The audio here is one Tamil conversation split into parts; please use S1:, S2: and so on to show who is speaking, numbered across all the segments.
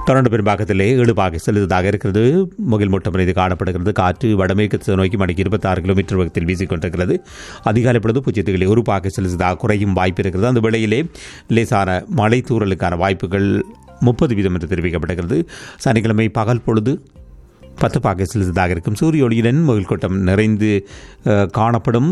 S1: தொடர்ந்து பெரும்பாக்கத்திலே ஏழு பாகை செலுத்ததாக இருக்கிறது முகில் மூட்டம் மீது காணப்படுகிறது காற்று வடமேற்கு திசை நோக்கி மணிக்கு இருபத்தாறு கிலோமீட்டர் வேகத்தில் வீசிக்கொண்டிருக்கிறது அதிகாலை பொழுது பூஜ்ஜியத்துகளில் ஒரு பாகை செலுத்ததாக குறையும் வாய்ப்பு இருக்கிறது அந்த வேளையிலே லேசான மழை தூறலுக்கான வாய்ப்புகள் முப்பது வீதம் என்று தெரிவிக்கப்படுகிறது சனிக்கிழமை பகல் பொழுது பத்து பாகை செலுத்ததாக இருக்கும் சூரிய ஒளியுடன் முகில் கூட்டம் நிறைந்து அஹ், காணப்படும்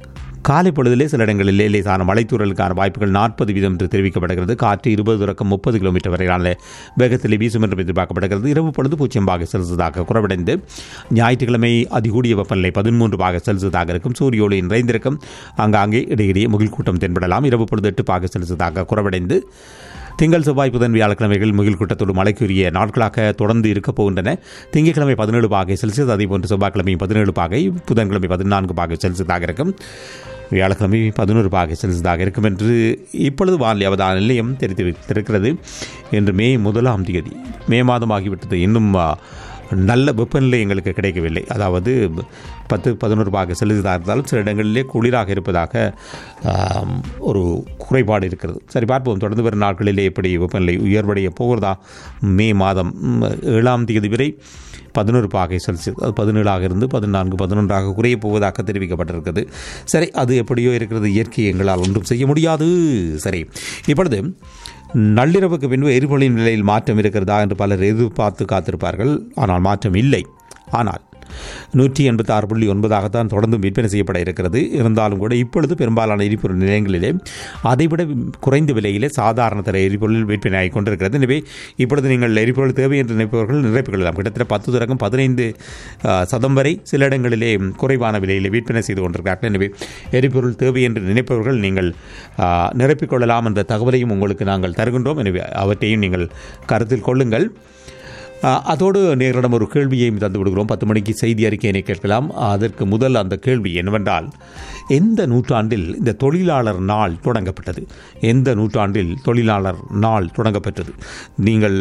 S1: காலை பொழுதிலே சில இடங்களிலே லேசான மலைத்தூறலுக்கான வாய்ப்புகள் நாற்பது வீதம் என்று தெரிவிக்கப்படுகிறது காற்று இருபது தொடக்கம் முப்பது கிலோமீட்டர் வரையிலான வேகத்தில் வீசும் என்றும் எதிர்பார்க்கப்படுகிறது இரவு பொழுது பூஜ்ஜியம் பாக செல்சியஸாக குறைவடைந்து ஞாயிற்றுக்கிழமை அதிகூடிய வெப்பநிலை பதிமூன்று பாக செல்சியஸாக இருக்கும் சூரிய ஒளி நிறைந்திருக்கும் அங்காங்கே இடையிடையே முகில் கூட்டம் தென்படலாம் இரவு பொழுது எட்டு பாக செல்சியஸாக குறைவடைந்து திங்கள் செவ்வாய் புதன் வியாழக்கிழமைகள் முகில் கூட்டத்தோடு மழைக்குரிய நாட்களாக தொடர்ந்து இருக்கப் போகின்றன திங்கட்கிழமை பதினேழு பாகை செல்சியஸ் அதேபோன்று செவ்வாய்க்கிழமை பதினேழு பாகை புதன்கிழமை பதினான்கு பாகை செல்சியஸாக இருக்கும் வியாழக்கிழமை பதினோரு பாகை செல்சியஸாக இருக்கும் என்று இப்பொழுது வானிலை அவதான நிலையம் தெரிவித்து வைத்திருக்கிறது இன்று மே முதலாம் தேதி மே மாதம் ஆகிவிட்டது இன்னும் ஆ, நல்ல வெப்பநிலை எங்களுக்கு கிடைக்கவில்லை அதாவது பத்து பதினோரு பாக செல்சியஸாக இருந்தாலும் சில இடங்களிலே குளிராக இருப்பதாக ஆம், ஒரு குறைபாடு இருக்கிறது சரி பார்ப்போம் தொடர்ந்து வரும் நாட்களிலே எப்படி வெப்பநிலை உயர்வடைய போகிறதா மே மாதம் ம், ஏழாம் தேதி வரை பதினோரு பாகை செல்சியஸ் அது பதினேழாக இருந்து பதினான்கு பதினொன்றாக குறைய போவதாக தெரிவிக்கப்பட்டிருக்கிறது சரி அது எப்படியோ இருக்கிறது இயற்கை எங்களால் ஒன்றும் செய்ய முடியாது சரி இப்பொழுது நள்ளிரவுக்கு பின்பு எரிபொருளின் விலையில் மாற்றம் இருக்கிறதா என்று பலர் எதிர்பார்த்து காத்திருப்பார்கள் ஆனால் மாற்றம் இல்லை ஆனால் நூற்றி எண்பத்தி ஆறு புள்ளி ஒன்பதாகத்தான் தொடர்ந்து விற்பனை செய்யப்பட இருக்கிறது இருந்தாலும் கூட இப்பொழுது பெரும்பாலான எரிபொருள் நிலையங்களிலே அதைவிட குறைந்த விலையிலே சாதாரண தர எரிபொருள் விற்பனை ஆகிக் கொண்டிருக்கிறது எனவே இப்பொழுது நீங்கள் எரிபொருள் தேவை என்று நினைப்பவர்கள் நிரப்பிக் கொள்ளலாம் கிட்டத்தட்ட பத்து தொடக்கம் பதினைந்து அஹ், சதம் வரை சில இடங்களிலே குறைவான விலையில் விற்பனை செய்து கொண்டிருக்கிறார்கள் எனவே எரிபொருள் தேவை என்று நினைப்பவர்கள் நீங்கள் அஹ், நிரப்பிக் கொள்ளலாம் என்ற தகவலையும் உங்களுக்கு நாங்கள் தருகின்றோம் எனவே அவற்றையும் நீங்கள் கருத்தில் கொள்ளுங்கள் அஹ், அதோடு நேரிடம் ஒரு கேள்வியையும் தந்து விடுகிறோம் பத்து மணிக்கு செய்தி அறிக்கையினை கேட்கலாம் அதற்கு முதல் அந்த கேள்வி என்னவென்றால் எந்த நூற்றாண்டில் இந்த தொழிலாளர் நாள் தொடங்கப்பட்டது எந்த நூற்றாண்டில் தொழிலாளர் நாள் தொடங்கப்பட்டது நீங்கள்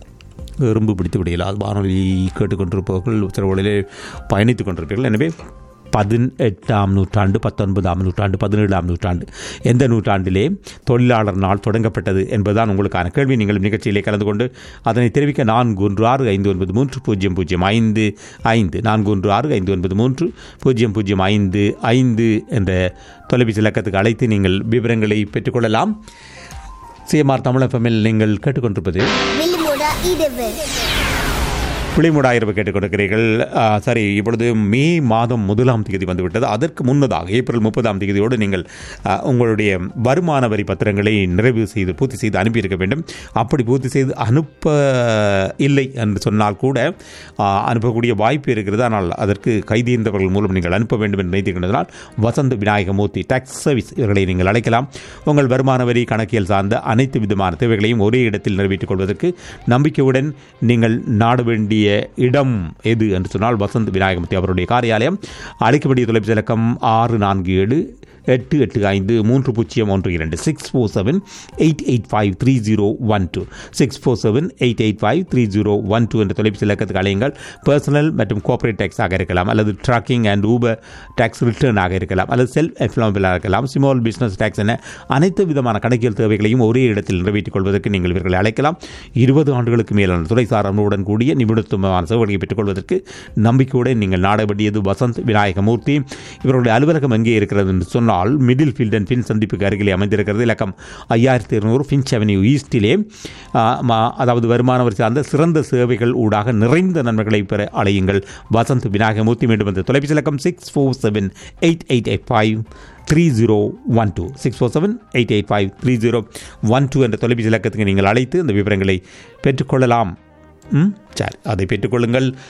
S1: எறும்பு பிடித்து விடையிலால் வானொலி கேட்டுக்கொண்டிருப்பவர்கள் உத்தரவுகளிலே பயணித்துக் கொண்டிருப்பீர்கள் எனவே பதினெட்டாம் நூற்றாண்டு பத்தொன்பதாம் நூற்றாண்டு பதினேழாம் நூற்றாண்டு எந்த நூற்றாண்டிலே தொழிலாளர் நாள் தொடங்கப்பட்டது என்பதுதான் உங்களுக்கான கேள்வி நீங்கள் நிகழ்ச்சியிலே கலந்து கொண்டு அதனை தெரிவிக்க நான்கு ஒன்று ஆறு ஐந்து ஒன்பது மூன்று பூஜ்ஜியம் பூஜ்ஜியம் ஐந்து ஐந்து நான்கு ஒன்று ஆறு ஐந்து ஒன்பது மூன்று பூஜ்ஜியம் பூஜ்ஜியம் ஐந்து ஐந்து என்ற தொலைபேசி இலக்கத்துக்கு அழைத்து நீங்கள் விவரங்களை பெற்றுக்கொள்ளலாம் சிஎம்ஆர் தமிழகமில் நீங்கள் கேட்டுக்கொண்டிருப்பது
S2: வில்லுமோட இடவு
S1: புளிமுடாயிரவு கேட்டுக்கொண்டிருக்கிறீர்கள் ஆ, சரி இப்பொழுது மே மாதம் முதலாம் தேதி வந்துவிட்டது அதற்கு முன்னதாக ஏப்ரல் முப்பதாம் தேதியோடு நீங்கள் ஆ, உங்களுடைய வருமான வரி பத்திரங்களை நிறைவு செய்து பூர்த்தி செய்து அனுப்பியிருக்க வேண்டும் அப்படி பூர்த்தி செய்து அனுப்ப இல்லை என்று சொன்னால் கூட ஆ, அனுப்பக்கூடிய வாய்ப்பு இருக்கிறது ஆனால் அதற்கு கைதேர்ந்தவர்கள் மூலம் நீங்கள் அனுப்ப வேண்டும் என்று நினைத்திருக்கிறதுனால் வசந்த் விநாயகமூர்த்தி டாக்ஸ் சர்வீஸ் இவர்களை நீங்கள் அழைக்கலாம் உங்கள் வருமான வரி கணக்கியல் சார்ந்த அனைத்து விதமான தேவைகளையும் ஒரே இடத்தில் நிறைவேற்றிக் கொள்வதற்கு நம்பிக்கையுடன் நீங்கள் நாட வேண்டிய இடம் எது என்று சொன்னால் வசந்த் விநாயகமூர்த்தி அவருடைய காரியாலயம் அழைக்கக்கூடிய தொலைபேசி இலக்கம் ஆறு நான்கு ஏழு எட்டு எட்டு ஐந்து மூன்று பூஜ்ஜியம் ஒன்று இரண்டு six four seven eight eight five three zero one two six four seven eight eight five three zero one two என்ற தொலைபேசி இலக்கத்துக்கு அழையுங்கள் பர்சனல் மற்றும் கோஆபரேட் டேக்ஸாக இருக்கலாம் அல்லது ட்ராக்கிங் அண்ட் ஊபர் டேக்ஸ் ரிட்டர்னாக இருக்கலாம் அல்லது செல்ஃப் எஃப்லாம்பிளாக இருக்கலாம் ஸ்மால் பிஸ்னஸ் டேக்ஸ் என அனைத்து விதமான கணக்கியல் தேவைகளையும் ஒரே இடத்தில் நிறைவேற்றிக் கொள்வதற்கு நீங்கள் இவர்களை அழைக்கலாம் இருபது ஆண்டுகளுக்கு மேலான துறைசார் அனுடன் கூடிய நிபுணத்துவமான சேவைகளை பெற்றுக்கொள்வதற்கு நம்பிக்கையுடன் நீங்கள் நாட வேண்டியது வசந்த் விநாயகமூர்த்தி இவருடைய அலுவலகம் எங்கே இருக்கிறது என்று சொன்னால் மிடில் ஃபீல்ட் அண்ட் பின் சந்திப்புக்கு அருகிலே அமைந்திருக்கிறது இலக்கம் ஐயாயிரத்தி இருநூறு ஃபின்ச் அவென்யூ ஈஸ்டிலே ஆ, ம- அதாவது வருமான வரி சார்ந்த சிறந்த சேவைகள் ஊடாக நிறைந்த நன்மைகளை பெற அழையுங்கள் வசந்த் விநாயகமூர்த்தி மீண்டும் வந்து தொலைபேசி இலக்கம் six four seven eight eight eight five three zero one two six four seven eight eight five three zero one two என்ற தொலைபேசி இலக்கத்துக்கு நீங்கள் அழைத்து இந்த விவரங்களை பெற்றுக்கொள்ளலாம் ம் சரி அதை பெற்றுக்கொள்ளுங்கள்